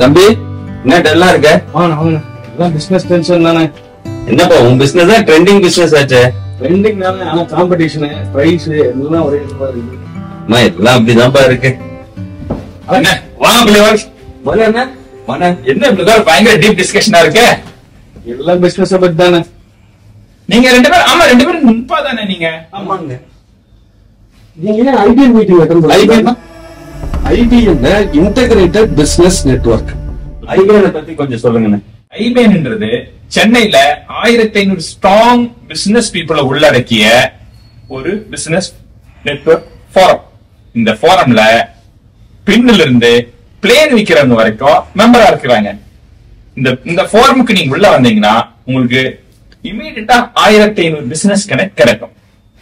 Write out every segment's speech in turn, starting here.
தம்பி என்ன டல்லா இருக்க வாங்க வாங்க எல்லாம் பிசினஸ் டென்ஷன் தானே என்னப்பா உன் பிசினஸ் தான் ட்ரெண்டிங் பிசினஸ் ஆச்சே ட்ரெண்டிங் தானே ஆனா காம்படிஷனு பிரைஸ் எல்லாம் ஒரே இதுவா இருக்கு அம்மா எல்லாம் அப்படிதான்ப்பா இருக்கு என்ன வாங்க பிள்ளைவாள் முதல்ல என்ன மன என்ன இப்படி பயங்கர டீப் டிஸ்கஷனா இருக்கு எல்லாம் பிசினஸ் பத்தி தானே நீங்க ரெண்டு பேரும் ஆமா ரெண்டு பேரும் முப்பா தானே நீங்க ஆமாங்க நீங்க ஏன் ஐபிஎன் மீட்டிங் அட்டன் IBM -ஆ? IBN integrated business network IBN பத்தி கொஞ்சம் சொல்லுங்கண்ணே ஐபேன்ன்றது சென்னையில ஆயிரத்தி ஐநூறு ஸ்ட்ராங் பிசினஸ் பீப்புளை உள்ளடக்கிய ஒரு பிசினஸ் நெட்வொர்க் ஃபோரம் இந்த ஃபோரம்ல பின்னில இருந்து பிளேன் விக்கிறவங்க வரைக்கும் மெம்பரா இருக்கிறாங்க இந்த இந்த ஃபோரமுக்கு நீங்க உள்ள வந்தீங்கன்னா உங்களுக்கு இமீடியட்டா ஆயிரத்தி ஐநூறு பிசினஸ் கனெக்ட் கிடைக்கும்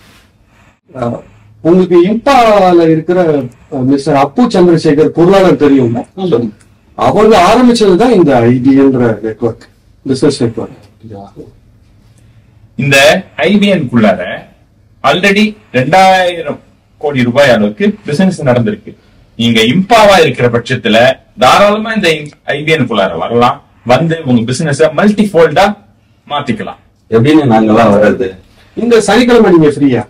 உங்களுக்கு இம்பால இருக்கிற மிஸ்டர் அப்பு சந்திரசேகர் பொருளாளர் தெரியும்ல அவங்க ஆரம்பிச்சதுதான் இந்த ஐபிஎன்ற நெட்வொர்க் பிசினஸ் நெட்வொர்க் இந்த ஐபிஎன்குள்ளார ஆல்ரெடி ரெண்டாயிரம் கோடி ரூபாய் அளவுக்கு பிசினஸ் நடந்திருக்கு நீங்க இம்பாவா இருக்கிற பட்சத்துல தாராளமா இந்த ஐபிஎன்குள்ளார வரலாம் வந்து உங்க பிசினஸ மல்டி ஃபோல்டா மாத்திக்கலாம் எப்படின்னு நாங்கெல்லாம் வர்றது இந்த சனிக்கிழமை நீங்க ஃப்ரீயா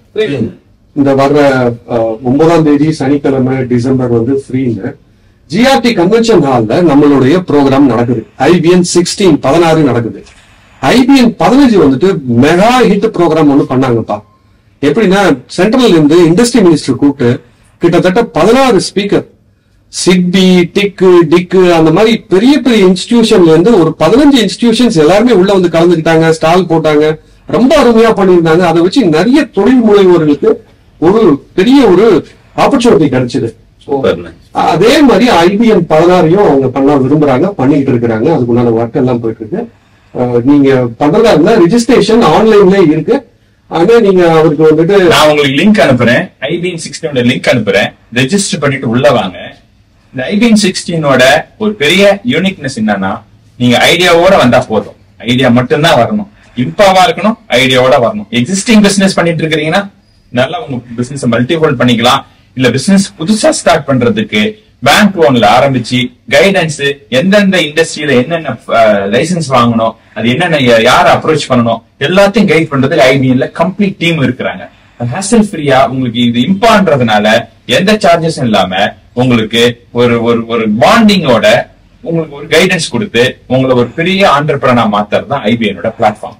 இந்த வர்ற அஹ், ஒன்பதாம் தேதி சனிக்கிழமை டிசம்பர் வந்து ஃப்ரீன்னு ஜிஆர்டி கன்வென்ஷன் ஹால்ல நம்மளுடைய ப்ரோக்ராம் நடக்குது ஐபிஎன் சிக்ஸ்டீன் பதினாறு நடக்குது ஐபிஎன் பதினஞ்சு வந்துட்டு மெகா ஹிட் ப்ரோக்ராம் ஒண்ணு பண்ணாங்கப்பா எப்படின்னா சென்ட்ரல்ல இருந்து இண்டஸ்ட்ரி மினிஸ்டர் கூப்பிட்டு கிட்டத்தட்ட பதினாறு ஸ்பீக்கர் சிட்பி டிக்கு டிக்கு அந்த மாதிரி பெரிய பெரிய இன்ஸ்டிடியூஷன்ல இருந்து ஒரு பதினஞ்சு இன்ஸ்டிடியூஷன்ஸ் எல்லாருமே உள்ள வந்து கலந்துக்கிட்டாங்க ஸ்டால் போட்டாங்க ரொம்ப அருமையா பண்ணியிருந்தாங்க அதை வச்சு நிறைய தொழில் முனைவோர்களுக்கு ஒரு பெரிய ஒரு ஆப்பர்ச்சுனிட்டி கிடைச்சது சூப்பர்ண்ணே அதே மாதிரி ஐபிஎம் பதினாறையும் அவங்க பண்ண விரும்புறாங்க பண்ணிட்டு இருக்கிறாங்க அதுக்குண்டான ஒர்க் எல்லாம் போயிட்டு இருக்கு அஹ் நீங்க பண்றதா இருந்தா ரிஜிஸ்ட்ரேஷன் ஆன்லைன்ல இருக்கு ஆனா நீங்க அவருக்கு வந்துட்டு நான் உங்களுக்கு லிங்க் அனுப்புறேன் ஐபிஎன் சிக்ஸ்டீனோட லிங்க் அனுப்புறேன் ரெஜிஸ்டர் பண்ணிட்டு உள்ள வாங்க இந்த ஐபிஎன் சிக்ஸ்டீனோட ஒரு பெரிய யூனிக்னஸ் என்னன்னா நீங்க ஐடியாவோட வந்தா போதும் ஐடியா மட்டும்தான் வரணும் இம்பாவா இருக்கணும் ஐடியாவோட வரணும் எக்ஸிஸ்டிங் பிசினஸ் பண்ணிட்டு இருக்கிறீங்கன்னா நல்லா உங்க பிசினஸ் மல்டிபிள் பண்ணிக்கலாம் இல்ல பிசினஸ் புதுசா ஸ்டார்ட் பண்றதுக்கு பேங்க் லோன்ல ஆரம்பிச்சு கைடன்ஸ் எந்தெந்த இண்டஸ்ட்ரியில என்னென்ன லைசன்ஸ் வாங்கணும் அது என்னென்ன யா- யார அப்ரோச் பண்ணணும் எல்லாத்தையும் கைட் பண்றதுக்கு ஐபிஎன்ல கம்ப்ளீட் டீம் இருக்கிறாங்க ஹேசல் ஃப்ரீயா உங்களுக்கு இது இம்பான்றதுனால எந்த சார்ஜஸும் இல்லாம உங்களுக்கு ஒரு ஒரு ஒரு பாண்டிங்கோட உங்களுக்கு ஒரு கைடன்ஸ் கொடுத்து உங்களை ஒரு பெரிய ஆண்டர்பிரனா மாத்துறது தான் ஐபிஎனோட பிளாட்ஃபார்ம்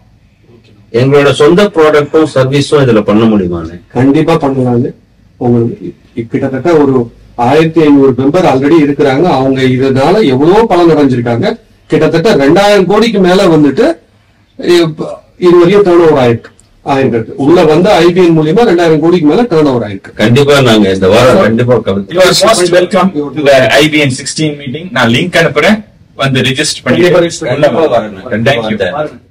எங்களோட சொந்த ப்ராடக்ட்டும் சர்வீஸும் இதுல பண்ண முடியுமாண்ணே கண்டிப்பா பண்ணலாங்க உங்களுக்கு இ- கிட்டத்தட்ட ஒரு ஆயிரத்தி ஐநூறு மெம்பர் ஆல்ரெடி இருக்கிறாங்க அவங்க இதனால எவ்வளவோ பலன் அடைஞ்சிருக்காங்க கிட்டத்தட்ட ரெண்டாயிரம் கோடிக்கு மேல வந்துட்டு இப்ப இது வரையும் டேர்ன் ஓவர் ஆயிருக்கு ஆயிருக்கு உள்ள வந்த ஐபிஎன் மூலியமா ரெண்டாயிரம் கோடிக்கு மேல டேர்ன் ஓவர் ஆயிருக்கு கண்டிப்பா நாங்க இந்த வாரம் கண்டிப்பா யூ கவனிச்சு are most welcome to the IBN sixteen meeting நான் லிங்க் அனுப்புறேன் வந்து ரிஜிஸ்டர் பண்ணி கண்டிப்பா வரணும். கண்டிப்பா தேங்க்யூ வரணும்.